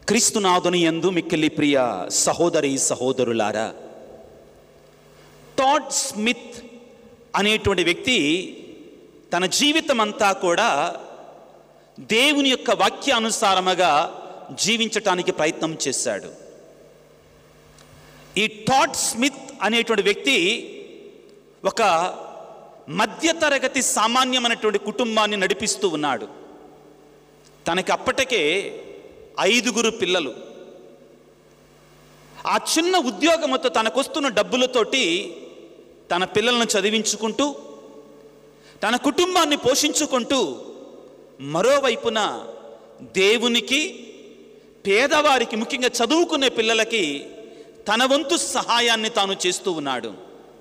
క్రీస్తునాథుని యందు మిక్కిలి ప్రియ సహోదరి సహోదరులారా టాడ్ స్మిత్ అనేటువంటి వ్యక్తి తన జీవితం అంతా కూడా దేవుని యొక్క వాక్యానుసారముగా జీవించటానికి ప్రయత్నం చేశాడు ఈ టాడ్ స్మిత్ అనేటువంటి వ్యక్తి ఒక మధ్యతరగతి సామాన్యమైనటువంటి కుటుంబాన్ని నడిపిస్తూ ఉన్నాడు తనకి అప్పటికే ఐదుగురు పిల్లలు ఆ చిన్న ఉద్యోగంతో తనకొస్తున్న డబ్బులతోటి తన పిల్లలను చదివించుకుంటూ తన కుటుంబాన్ని పోషించుకుంటూ మరోవైపున దేవునికి పేదవారికి ముఖ్యంగా చదువుకునే పిల్లలకి తన వంతు సహాయాన్ని తాను చేస్తూ ఉన్నాడు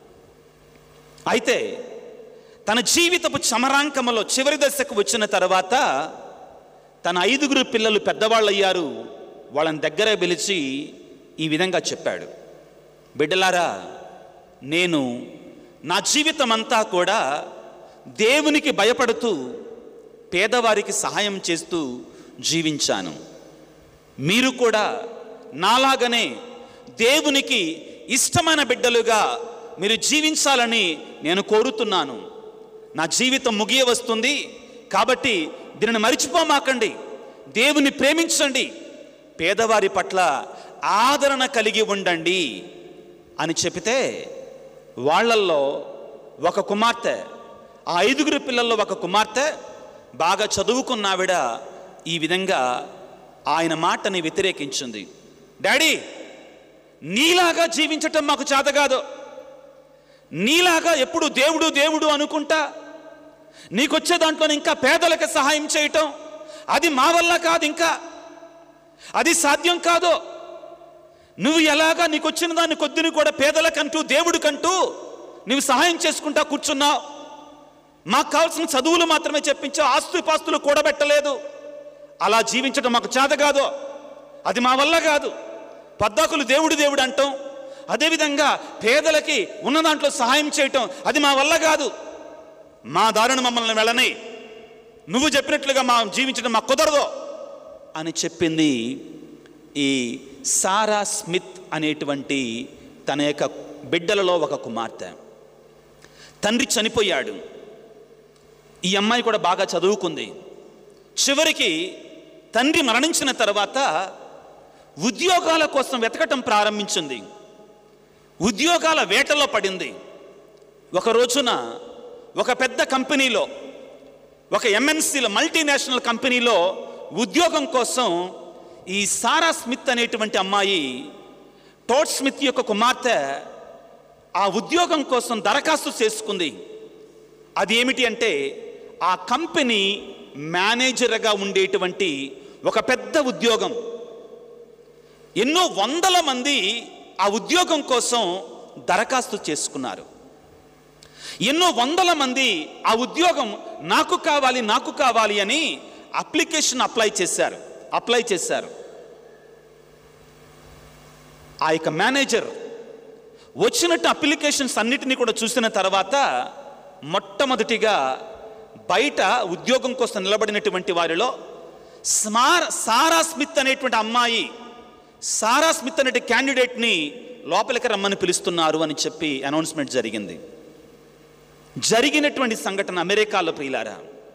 అయితే తన జీవితపు చమరాంకములో చివరి దశకు వచ్చిన తర్వాత తన ఐదుగురు పిల్లలు పెద్దవాళ్ళు అయ్యారు వాళ్ళని దగ్గర పిలిచి ఈ విధంగా చెప్పాడు బిడ్డలారా నేను నా జీవితం అంతా కూడా దేవునికి భయపడుతూ పేదవారికి సహాయం చేస్తూ జీవించాను మీరు కూడా నాలాగనే దేవునికి ఇష్టమైన బిడ్డలుగా మీరు జీవించాలని నేను కోరుతున్నాను నా జీవితం ముగియ వస్తుంది కాబట్టి దీనిని మరిచిపోమాకండి దేవుని ప్రేమించండి పేదవారి పట్ల ఆదరణ కలిగి ఉండండి అని చెబితే వాళ్ళల్లో ఒక కుమార్తె ఆ ఐదుగురు పిల్లల్లో ఒక కుమార్తె బాగా చదువుకున్న ఆవిడ ఈ విధంగా ఆయన మాటని వ్యతిరేకించింది డాడీ నీలాగా జీవించటం మాకు చేత కాదు నీలాగా ఎప్పుడు దేవుడు దేవుడు అనుకుంటా నీకొచ్చే దాంట్లో ఇంకా పేదలకు సహాయం చేయటం అది మా వల్ల కాదు ఇంకా అది సాధ్యం కాదు నువ్వు ఎలాగా నీకు వచ్చిన దాన్ని కొద్దిని కూడా పేదలకంటూ దేవుడికంటూ నువ్వు సహాయం చేసుకుంటా కూర్చున్నావు మాకు కావాల్సిన చదువులు మాత్రమే చెప్పించావు ఆస్తు పాస్తులు కూడబెట్టలేదు అలా జీవించడం మాకు చేత కాదు అది మా వల్ల కాదు పద్దాకులు దేవుడు దేవుడు అంటాం అదేవిధంగా పేదలకి ఉన్న దాంట్లో సహాయం చేయటం అది మా వల్ల కాదు మా దారుణ మమ్మల్ని వెళ్ళని నువ్వు చెప్పినట్లుగా మా జీవించడం మాకు కుదరదు అని చెప్పింది ఈ సారా స్మిత్ అనేటువంటి తన యొక్క బిడ్డలలో ఒక కుమార్తె తండ్రి చనిపోయాడు ఈ అమ్మాయి కూడా బాగా చదువుకుంది చివరికి తండ్రి మరణించిన తర్వాత ఉద్యోగాల కోసం వెతకటం ప్రారంభించింది ఉద్యోగాల వేటలో పడింది ఒక రోజున ఒక పెద్ద కంపెనీలో ఒక ఎంఎన్సీలో మల్టీనేషనల్ కంపెనీలో ఉద్యోగం కోసం ఈ సారా స్మిత్ అనేటువంటి అమ్మాయి టోట్ స్మిత్ యొక్క కుమార్తె ఆ ఉద్యోగం కోసం దరఖాస్తు చేసుకుంది అది ఏమిటి అంటే ఆ కంపెనీ మేనేజర్గా ఉండేటువంటి ఒక పెద్ద ఉద్యోగం ఎన్నో వందల మంది ఆ ఉద్యోగం కోసం దరఖాస్తు చేసుకున్నారు ఎన్నో వందల మంది ఆ ఉద్యోగం నాకు కావాలి నాకు కావాలి అని అప్లికేషన్ అప్లై చేశారు అప్లై చేశారు ఆ యొక్క మేనేజర్ వచ్చినట్టు అప్లికేషన్స్ అన్నిటినీ కూడా చూసిన తర్వాత మొట్టమొదటిగా బయట ఉద్యోగం కోసం నిలబడినటువంటి వారిలో స్మార్ సారా స్మిత్ అనేటువంటి అమ్మాయి సారా స్మిత్ అనే క్యాండిడేట్ని లోపలికి రమ్మని పిలుస్తున్నారు అని చెప్పి అనౌన్స్మెంట్ జరిగింది జరిగినటువంటి సంఘటన అమెరికాలో ప్రియులారా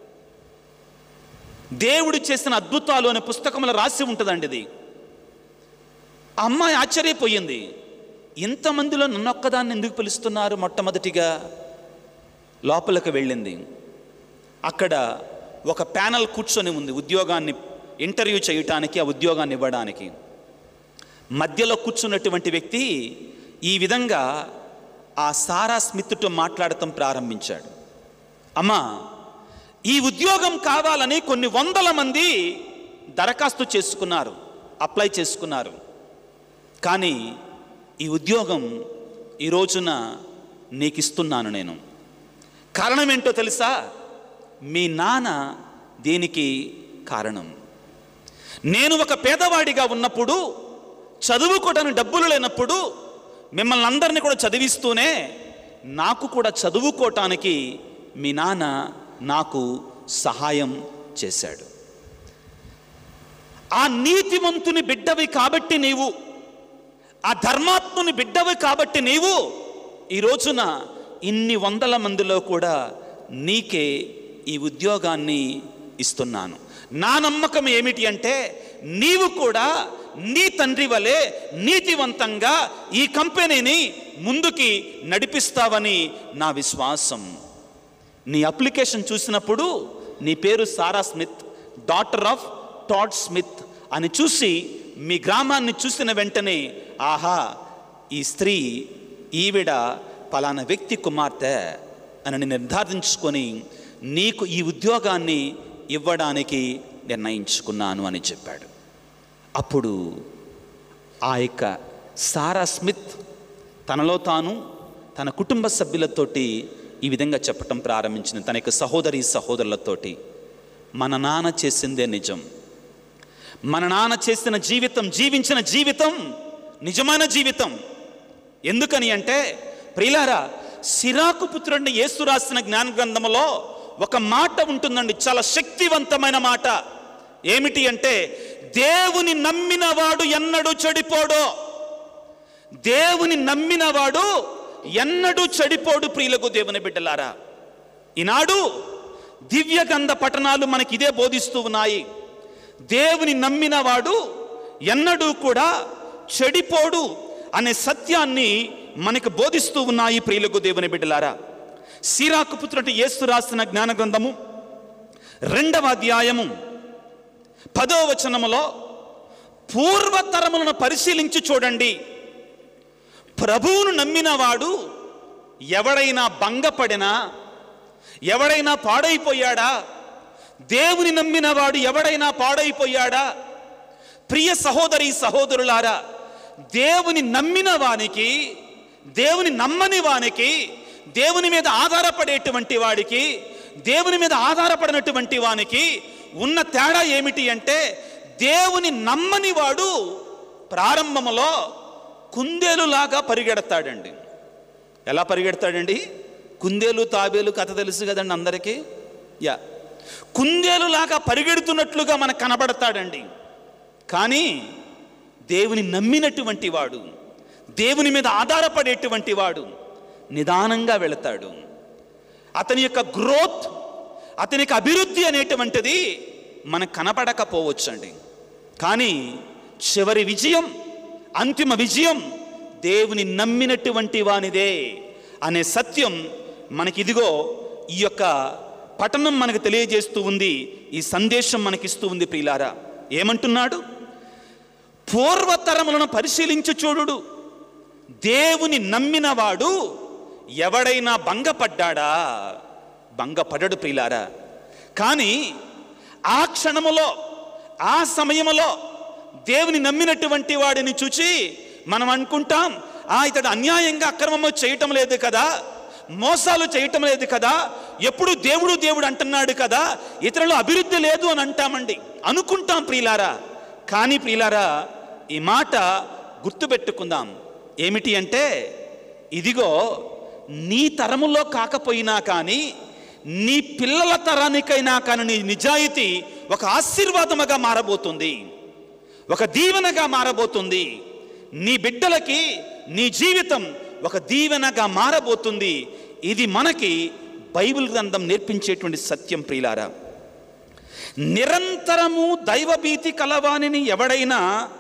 దేవుడు చేసిన అద్భుతాలు అనే పుస్తకంలో రాసి ఉంటుందండి ఇది ఆ అమ్మాయి ఆశ్చర్యపోయింది ఇంతమందిలో నన్నొక్కదాన్ని ఎందుకు పిలుస్తున్నారు మొట్టమొదటిగా లోపలికి వెళ్ళింది అక్కడ ఒక ప్యానల్ కూర్చొని ఉంది ఉద్యోగాన్ని ఇంటర్వ్యూ చేయటానికి ఆ ఉద్యోగాన్ని ఇవ్వడానికి మధ్యలో కూర్చున్నటువంటి వ్యక్తి ఈ విధంగా ఆ సారా స్మిత్తో మాట్లాడటం ప్రారంభించాడు అమ్మా ఈ ఉద్యోగం కావాలని కొన్ని వందల మంది దరఖాస్తు చేసుకున్నారు అప్లై చేసుకున్నారు కానీ ఈ ఉద్యోగం ఈ రోజున నీకు ఇస్తున్నాను నేను కారణం ఏంటో తెలుసా మీ నాన్న దీనికి కారణం నేను ఒక పేదవాడిగా ఉన్నప్పుడు చదువుకోవడానికి డబ్బులు లేనప్పుడు మిమ్మల్ని అందరినీ కూడా చదివిస్తూనే నాకు కూడా చదువుకోవటానికి మీ నాన్న నాకు సహాయం చేశాడు ఆ నీతిమంతుని బిడ్డవి కాబట్టి నీవు ఆ ధర్మాత్ముని బిడ్డవి కాబట్టి నీవు ఈ రోజున ఇన్ని వందల మందిలో కూడా నీకే ఈ ఉద్యోగాన్ని ఇస్తున్నాను నా నమ్మకం ఏమిటి అంటే నీవు కూడా నీ తండ్రి వలె నీతివంతంగా ఈ కంపెనీని ముందుకి నడిపిస్తావని నా విశ్వాసం నీ అప్లికేషన్ చూసినప్పుడు నీ పేరు Sarah Smith daughter of Todd Smith అని చూసి మీ గ్రామాన్ని చూసిన వెంటనే ఆహా ఈ స్త్రీ ఈవిడ పలానా వ్యక్తి కుమార్తె అని నిర్ధారించుకొని నీకు ఈ ఉద్యోగాన్ని ఇవ్వడానికి నిర్ణయించుకున్నాను అని చెప్పాడు అప్పుడు ఆ యొక్క సారా స్మిత్ తనలో తాను తన కుటుంబ సభ్యులతోటి ఈ విధంగా చెప్పటం ప్రారంభించింది తన యొక్క సహోదరి సహోదరులతోటి మన నాన్న చేసిందే నిజం మన నాన్న చేసిన జీవితం జీవించిన జీవితం నిజమైన జీవితం ఎందుకని అంటే ప్రియులారా సిరాకు పుత్రుడిని యేసు రాసిన జ్ఞాన గ్రంథములో ఒక మాట ఉంటుందండి చాలా శక్తివంతమైన మాట ఏమిటి అంటే దేవుని నమ్మినవాడు ఎన్నడూ చెడిపోడు దేవుని నమ్మినవాడు ఎన్నడూ చెడిపోడు ప్రియులకు దేవుని బిడ్డలారా ఈనాడు దివ్య గంధ పట్టణాలు మనకి ఇదే బోధిస్తూ ఉన్నాయి దేవుని నమ్మినవాడు ఎన్నడూ కూడా చెడిపోడు అనే సత్యాన్ని మనకు బోధిస్తూ ఉన్నాయి ప్రియులకు దేవుని బిడ్డలారా సీరాకు పుత్రుడు యేసు రాసిన జ్ఞాన గ్రంథము రెండవ అధ్యాయము పదో వచనములో పూర్వతరములను పరిశీలించి చూడండి ప్రభువును నమ్మినవాడు ఎవడైనా భంగపడినా ఎవడైనా పాడైపోయాడా దేవుని నమ్మినవాడు ఎవడైనా పాడైపోయాడా ప్రియ సహోదరి సహోదరులారా దేవుని నమ్మిన వానికి దేవుని నమ్మని వానికి దేవుని మీద ఆధారపడేటువంటి వాడికి దేవుని మీద ఆధారపడినటువంటి వానికి ఉన్న తేడా ఏమిటి అంటే దేవుని నమ్మని వాడు ప్రారంభములో కుందేలులాగా పరిగెడతాడండి ఎలా పరిగెడతాడండి కుందేలు తాబేలు కథ తెలుసు కదండి అందరికీ యా కుందేలులాగా పరిగెడుతున్నట్లుగా మనకు కనబడతాడండి కానీ దేవుని నమ్మినటువంటి వాడు దేవుని మీద ఆధారపడేటువంటి వాడు నిదానంగా వెళతాడు అతని యొక్క గ్రోత్ అతని యొక్క అభివృద్ధి అనేటువంటిది మనకు కనపడకపోవచ్చండి కానీ చివరి విజయం అంతిమ విజయం దేవుని నమ్మినటువంటి వానిదే అనే సత్యం మనకి ఇదిగో ఈ యొక్క పఠనం మనకు తెలియజేస్తూ ఉంది ఈ సందేశం మనకిస్తూ ఉంది ప్రియులారా ఏమంటున్నాడు పూర్వతరములను పరిశీలించి చూడుడు దేవుని నమ్మినవాడు ఎవడైనా భంగపడ్డాడా భంగపడడు ప్రియులారా కానీ ఆ క్షణములో ఆ సమయములో దేవుని నమ్మినటువంటి వాడిని చూచి మనం అనుకుంటాం ఆ ఇతడు అన్యాయంగా అక్రమము చేయటం లేదు కదా మోసాలు చేయటం లేదు కదా ఎప్పుడు దేవుడు దేవుడు అంటున్నాడు కదా ఇతరులు అభివృద్ధి లేదు అని అంటామండి అనుకుంటాం ప్రియులారా కానీ ప్రియులారా ఈ మాట గుర్తుపెట్టుకుందాం ఏమిటి అంటే ఇదిగో నీ తరములో కాకపోయినా కానీ నీ పిల్లల తరానికైనా కానీ నీ నిజాయితీ ఒక ఆశీర్వాదముగా మారబోతుంది ఒక దీవెనగా మారబోతుంది నీ బిడ్డలకి నీ జీవితం ఒక దీవెనగా మారబోతుంది ఇది మనకి బైబిల్ గ్రంథం నేర్పించేటువంటి సత్యం ప్రియులారా నిరంతరము దైవభీతి కలవానిని ఎవడైనా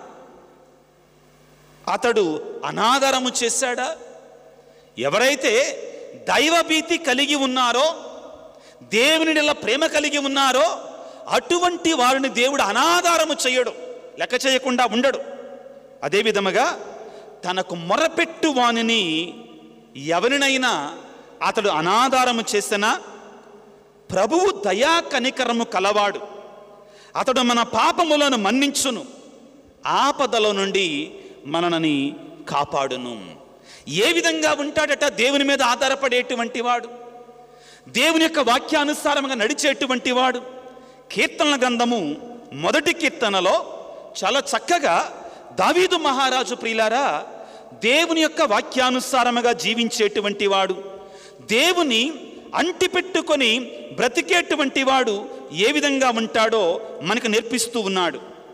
అతడు అనాదరము చేశాడా ఎవరైతే దైవభీతి కలిగి ఉన్నారో దేవునిల ప్రేమ కలిగి ఉన్నారో అటువంటి వారిని దేవుడు అనాధారము చేయడు లెక్క చేయకుండా ఉండడు అదే విధముగా తనకు మొరపెట్టు వానిని ఎవరినైనా అతడు అనాధారము చేసినా ప్రభువు దయా కనికరము కలవాడు అతడు మన పాపములను మన్నించును ఆపదల నుండి మననని కాపాడును ఏ విధంగా ఉంటాడట దేవుని మీద ఆధారపడేటువంటి వాడు దేవుని యొక్క వాక్యానుసారంగా నడిచేటువంటి వాడు కీర్తనల గ్రంథము మొదటి కీర్తనలో చాలా చక్కగా దావీదు మహారాజు ప్రియులారా దేవుని యొక్క వాక్యానుసారముగా జీవించేటువంటి వాడు దేవుని అంటిపెట్టుకొని బ్రతికేటువంటి వాడు ఏ విధంగా ఉంటాడో మనకు నేర్పిస్తూ ఉన్నాడు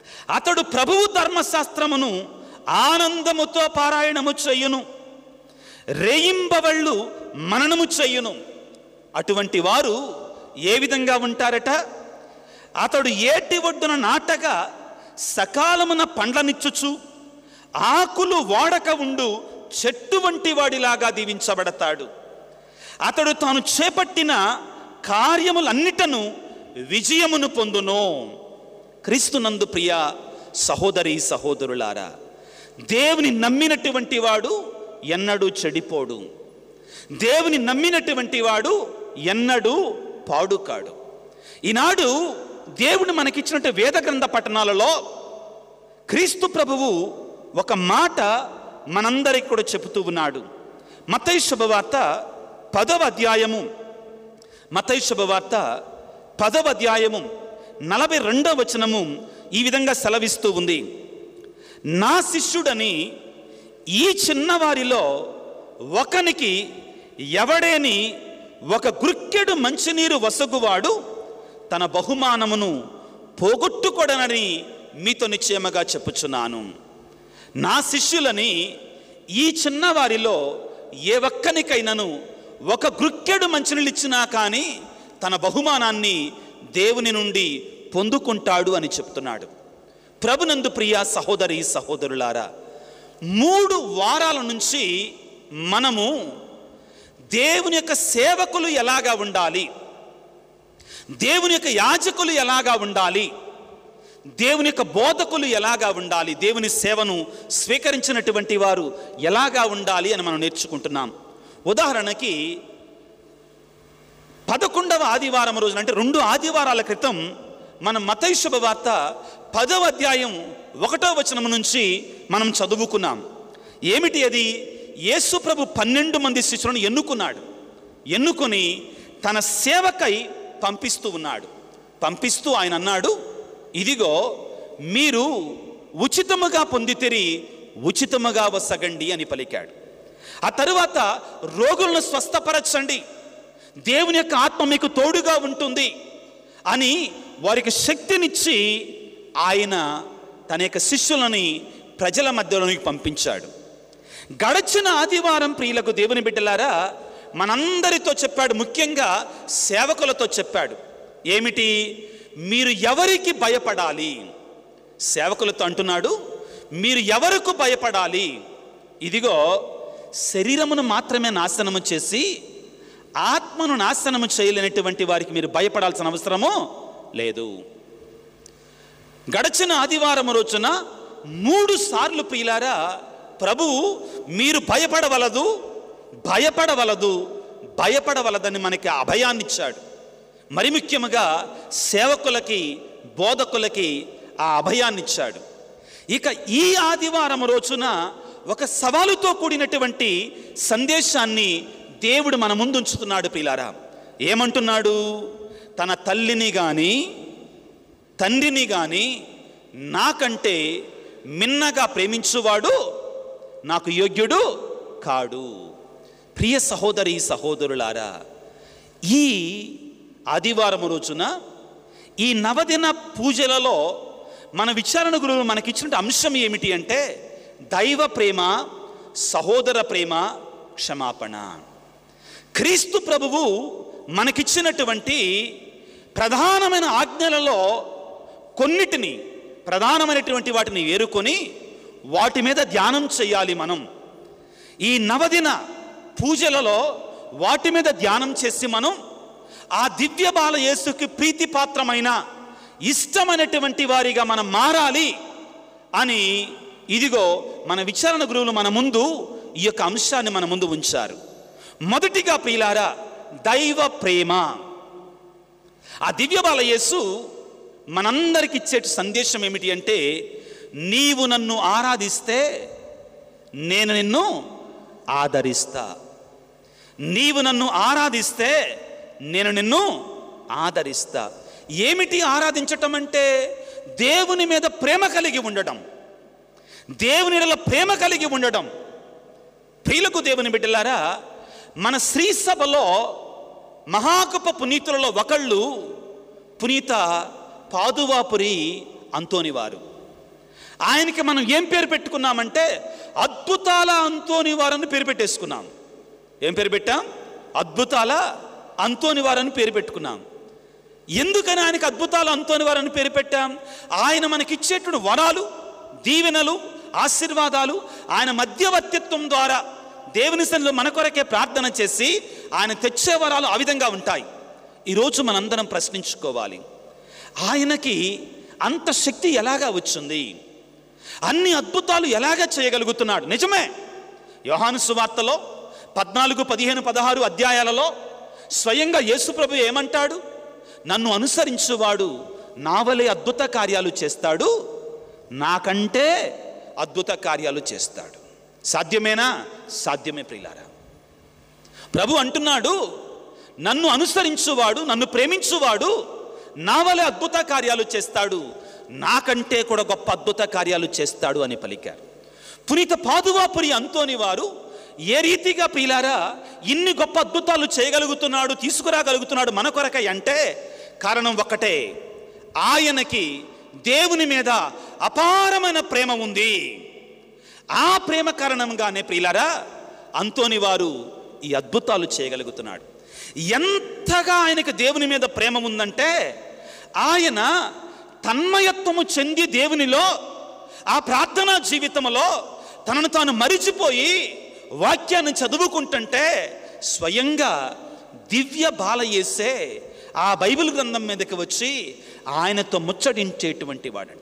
అతడు ప్రభువు ధర్మశాస్త్రమును ఆనందముతో పారాయణము చెయ్యును రేయింబవళ్ళు మననము చెయ్యును అటువంటి వారు ఏ విధంగా ఉంటారట అతడు ఏటి ఒడ్డున నాటగా సకాలమున పండ్లనిచ్చుచు ఆకులు వాడక ఉండు చెట్టు వంటి వాడిలాగా దీవించబడతాడు అతడు తాను చేపట్టిన కార్యములన్నిటను విజయమును పొందును క్రీస్తునందు ప్రియ సహోదరి సహోదరులారా దేవుని నమ్మినటువంటి వాడు ఎన్నడూ చెడిపోడు దేవుని నమ్మినటువంటి వాడు ఎన్నడూ పాడుకాడు ఈనాడు దేవుడు మనకిచ్చినట్టు వేద గ్రంథ పట్టణాలలో క్రీస్తు ప్రభువు ఒక మాట మనందరికి కూడా చెబుతూ ఉన్నాడు మతై శుభవార్త పదవ అధ్యాయము మతై శుభవార్త పదవ అధ్యాయము నలభై రెండవ వచనము ఈ విధంగా సెలవిస్తూ ఉంది నా శిష్యుడని ఈ చిన్నవారిలో ఒకనికి ఎవడేని ఒక గుర్కెడు మంచినీరు వసగువాడు తన బహుమానమును పోగొట్టుకొడనని మీతో నిశ్చయముగా చెప్పుచున్నాను నా శిష్యులని ఈ చిన్నవారిలో ఏ ఒక్కనికైనను ఒక గుర్కెడు మంచినీళ్ళు ఇచ్చినా కానీ తన బహుమానాన్ని దేవుని నుండి పొందుకుంటాడు అని చెప్తున్నాడు ప్రభునందు ప్రియ సహోదరి సహోదరులారా మూడు వారాల నుంచి మనము దేవుని యొక్క సేవకులు ఎలాగా ఉండాలి దేవుని యొక్క యాజకులు ఎలాగా ఉండాలి దేవుని యొక్క బోధకులు ఎలాగా ఉండాలి దేవుని సేవను స్వీకరించినటువంటి వారు ఎలాగా ఉండాలి అని మనం నేర్చుకుంటున్నాం ఉదాహరణకి పదకొండవ ఆదివారం రోజున అంటే రెండు ఆదివారాల క్రితం మనం మతై శుభవార్త పదవ అధ్యాయం ఒకటో వచనం నుంచి మనం చదువుకున్నాం ఏమిటి అది యేసు ప్రభు పన్నెండు మంది శిష్యులను ఎన్నుకున్నాడు ఎన్నుకొని తన సేవకై పంపిస్తూ ఉన్నాడు పంపిస్తూ ఆయన అన్నాడు ఇదిగో మీరు ఉచితముగా పొందితిరి ఉచితముగా వసగండి అని పలికాడు ఆ తరువాత రోగులను స్వస్థపరచండి దేవుని యొక్క ఆత్మ మీకు తోడుగా ఉంటుంది అని వారికి శక్తినిచ్చి ఆయన తన యొక్క శిష్యులని ప్రజల మధ్యలోనికి పంపించాడు గడచిన ఆదివారం ప్రియులకు దేవుని బిడ్డలారా మనందరితో చెప్పాడు ముఖ్యంగా సేవకులతో చెప్పాడు ఏమిటి మీరు ఎవరికి భయపడాలి సేవకులతో అంటున్నాడు మీరు ఎవరికి భయపడాలి ఇదిగో శరీరమును మాత్రమే నాశనము చేసి ఆత్మను నాశనము చేయలేనటువంటి వారికి మీరు భయపడాల్సిన అవసరము లేదు గడచిన ఆదివారం రోజున మూడు సార్లు ప్రియులారా ప్రభువు మీరు భయపడవలదు భయపడవలదు భయపడవలదని మనకి అభయాన్ని ఇచ్చాడు మరి ముఖ్యముగా సేవకులకి బోధకులకి ఆ అభయాన్ని ఇచ్చాడు ఇక ఈ ఆదివారం రోజున ఒక సవాలుతో కూడినటువంటి సందేశాన్ని దేవుడు మన ముందు ఉంచుతున్నాడు పిల్లారా ఏమంటున్నాడు తన తల్లిని కానీ తండ్రిని కానీ నాకంటే మిన్నగా ప్రేమించువాడు నాకు యోగ్యుడు కాడు ప్రియ సహోదరి సహోదరులారా ఈ ఆదివారం రోజున ఈ నవదిన పూజలలో మన విచారణ గురువు మనకిచ్చిన అంశం ఏమిటి అంటే దైవ ప్రేమ సహోదర ప్రేమ క్షమాపణ క్రీస్తు ప్రభువు మనకిచ్చినటువంటి ప్రధానమైన ఆజ్ఞలలో కొన్నిటిని ప్రధానమైనటువంటి వాటిని ఏరుకొని వాటి మీద ధ్యానం చేయాలి మనం ఈ నవదిన పూజలలో వాటి మీద ధ్యానం చేసి మనం ఆ దివ్య బాల యేసుకి ప్రీతిపాత్రమైన ఇష్టమైనటువంటి వారిగా మనం మారాలి అని ఇదిగో మన విచారణ గురువులు మన ముందు ఈ యొక్క అంశాన్ని మన ముందు ఉంచారు మొదటిగా ప్రియులారా దైవ ప్రేమ ఆ దివ్య బాల యేసు మనందరికి ఇచ్చే సందేశం ఏమిటి అంటే నీవు నన్ను ఆరాధిస్తే నేను నిన్ను ఆదరిస్తా నీవు నన్ను ఆరాధిస్తే నేను నిన్ను ఆదరిస్తా ఏమిటి ఆరాధించటం అంటే దేవుని మీద ప్రేమ కలిగి ఉండటం దేవుని ఎడల ప్రేమ కలిగి ఉండటం ప్రియులకు దేవుని బిడ్డలారా మన శ్రీ సభలో మహాకప పునీతులలో ఒకళ్ళు పునీత పాదువాపురి అంతోని వారు ఆయనకి మనం ఏం పేరు పెట్టుకున్నామంటే అద్భుతాల అంతోని వారని పేరు పెట్టేసుకున్నాం ఏం పేరు పెట్టాం అద్భుతాల అంతోని వారని పేరు పెట్టుకున్నాం ఎందుకని ఆయనకి అద్భుతాలు అంతోని వారని పేరు పెట్టాం ఆయన మనకిచ్చేటువంటి వరాలు దీవెనలు ఆశీర్వాదాలు ఆయన మధ్యవర్తిత్వం ద్వారా దేవుని సన్నిధిలో మన కొరకే ప్రార్థన చేసి ఆయన తెచ్చే వరాలు ఆ విధంగా ఉంటాయి ఈరోజు మనందరం ప్రశ్నించుకోవాలి ఆయనకి అంత శక్తి ఎలాగా వచ్చింది అన్ని అద్భుతాలు ఎలాగ చేయగలుగుతున్నాడు నిజమే యోహాను సువార్తలో పద్నాలుగు పదిహేను పదహారు అధ్యాయాలలో స్వయంగా యేసుప్రభు ఏమంటాడు నన్ను అనుసరించువాడు నా వలె అద్భుత కార్యాలు చేస్తాడు నాకంటే అద్భుత కార్యాలు చేస్తాడు సాధ్యమేనా సాధ్యమే ప్రియులారా ప్రభు అంటున్నాడు నన్ను అనుసరించువాడు నన్ను ప్రేమించువాడు నా వలె అద్భుత కార్యాలు చేస్తాడు నాకంటే కూడా గొప్ప అద్భుత కార్యాలు చేస్తాడు అని పలికారు పునీత పాదువాపురి అంతోని వారు ఏ రీతిగా ప్రియులారా ఇన్ని గొప్ప అద్భుతాలు చేయగలుగుతున్నాడు తీసుకురాగలుగుతున్నాడు మన కొరకై అంటే కారణం ఒక్కటే ఆయనకి దేవుని మీద అపారమైన ప్రేమ ఉంది ఆ ప్రేమ కారణంగానే ప్రియులారా అంతోని వారు ఈ అద్భుతాలు చేయగలుగుతున్నాడు ఎంతగా ఆయనకు దేవుని మీద ప్రేమ ఉందంటే ఆయన తన్మయత్వము చెంది దేవునిలో ఆ ప్రార్థనా జీవితంలో తనను తాను మరిచిపోయి వాక్యాన్ని చదువుకుంటుంటే స్వయంగా దివ్య బాల వేసే ఆ బైబిల్ గ్రంథం మీదకి వచ్చి ఆయనతో ముచ్చడించేటువంటి వాడంట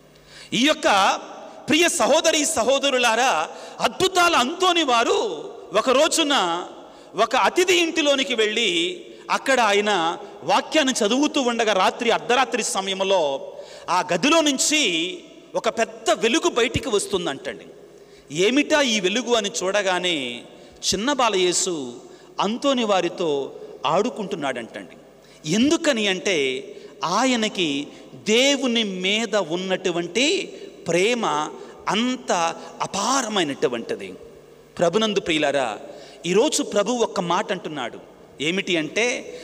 ఈ యొక్క ప్రియ సహోదరి సహోదరులారా అద్భుతాల అంతోని వారు ఒక రోజున ఒక అతిథి ఇంటిలోనికి వెళ్ళి అక్కడ ఆయన వాక్యాన్ని చదువుతూ ఉండగా రాత్రి అర్ధరాత్రి సమయంలో ఆ గదిలో నుంచి ఒక పెద్ద వెలుగు బయటికి వస్తుందంటండి ఏమిటా ఈ వెలుగు అని చూడగానే చిన్న బాలయేసు అంతోని వారితో ఆడుకుంటున్నాడంటండి ఎందుకని అంటే ఆయనకి దేవుని మీద ఉన్నటువంటి ప్రేమ అంత అపారమైనటువంటిది ప్రభునందు ప్రియులారా ఈరోజు ప్రభు ఒక్క మాట అంటున్నాడు ఏమిటి అంటే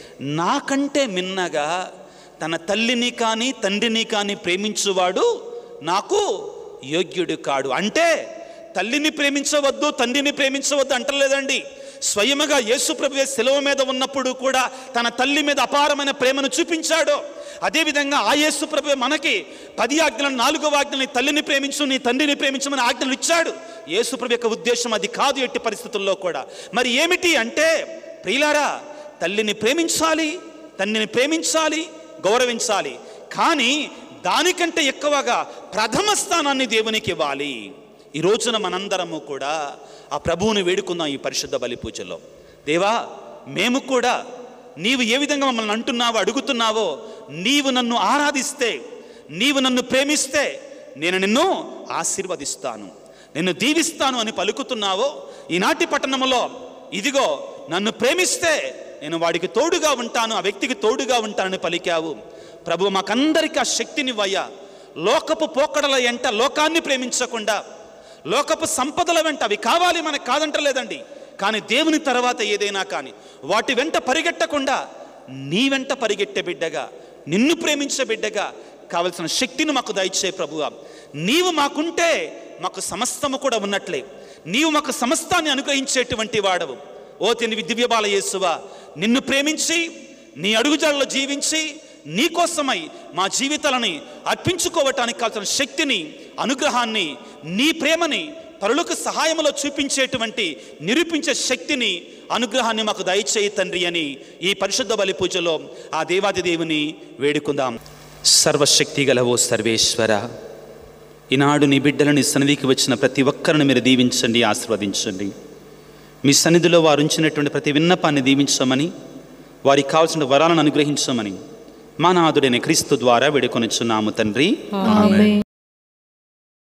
నాకంటే మిన్నగా తన తల్లిని కానీ తండ్రిని కానీ ప్రేమించువాడు నాకు యోగ్యుడు కాడు అంటే తల్లిని ప్రేమించవద్దు తండ్రిని ప్రేమించవద్దు అంటలేదండి స్వయముగా యేసు ప్రభువే సెలవు మీద ఉన్నప్పుడు కూడా తన తల్లి మీద అపారమైన ప్రేమను చూపించాడు అదేవిధంగా ఆ యేసు ప్రభువే మనకి పది ఆజ్ఞలను నాలుగవ ఆజ్ఞని తల్లిని ప్రేమించు నీ తండ్రిని ప్రేమించమని ఆజ్ఞలు ఇచ్చాడు యేసు ప్రభు యొక్క ఉద్దేశం అది కాదు ఎట్టి పరిస్థితుల్లో కూడా మరి ఏమిటి అంటే ప్రియులారా తల్లిని ప్రేమించాలి తండ్రిని ప్రేమించాలి గౌరవించాలి కానీ దానికంటే ఎక్కువగా ప్రథమ స్థానాన్ని దేవునికి ఇవ్వాలి ఈ రోజున మనందరము కూడా ఆ ప్రభువుని వేడుకుందాం ఈ పరిశుద్ధ బలి పూజలో దేవా మేము కూడా నీవు ఏ విధంగా మమ్మల్ని అంటున్నావో అడుగుతున్నావో నీవు నన్ను ఆరాధిస్తే నీవు నన్ను ప్రేమిస్తే నేను నిన్ను ఆశీర్వదిస్తాను నిన్ను దీవిస్తాను అని పలుకుతున్నావో ఈనాటి పట్టణంలో ఇదిగో నన్ను ప్రేమిస్తే నేను వాడికి తోడుగా ఉంటాను ఆ వ్యక్తికి తోడుగా ఉంటానని పలికావు ప్రభు మాకందరికీ ఆ శక్తినివ్వయ్యా లోకపు పోకడల ఎంట లోకాన్ని ప్రేమించకుండా లోకపు సంపదల వెంట అవి కావాలి మనకు కాదంటలేదండి కానీ దేవుని తర్వాత ఏదైనా కానీ వాటి వెంట పరిగెట్టకుండా నీ వెంట పరిగెట్టే బిడ్డగా నిన్ను ప్రేమించే బిడ్డగా కావలసిన శక్తిని మాకు దయచే ప్రభువా నీవు మాకుంటే మాకు సమస్తము కూడా ఉన్నట్లే నీవు మాకు సమస్తాన్ని అనుగ్రహించేటువంటి వాడవు ఓ తిని దివ్యబాల యేసువా నిన్ను ప్రేమించి నీ అడుగుజాడలో జీవించి నీ కోసమై మా జీవితాలని అర్పించుకోవటానికి కావాల్సిన శక్తిని అనుగ్రహాన్ని నీ ప్రేమని పరులకు సహాయంలో చూపించేటువంటి నిరూపించే శక్తిని అనుగ్రహాన్ని మాకు దయచేయి తండ్రి అని ఈ పరిశుద్ధ బలి పూజలో ఆ దేవాది దేవుని వేడుకుందాం సర్వశక్తి గలవో సర్వేశ్వర ఈనాడు నీ బిడ్డలని సన్నిధికి వచ్చిన ప్రతి ఒక్కరిని మీరు దీవించండి ఆశీర్వదించండి మీ సన్నిధిలో వారు ఉంచినటువంటి ప్రతి విన్నపాన్ని దీవించమని వారికి కావాల్సిన వరాలను అనుగ్రహించమని మా నాదుడైన క్రీస్తు ద్వారా వేడుకొనిచున్నాము తండ్రి ఆమేన్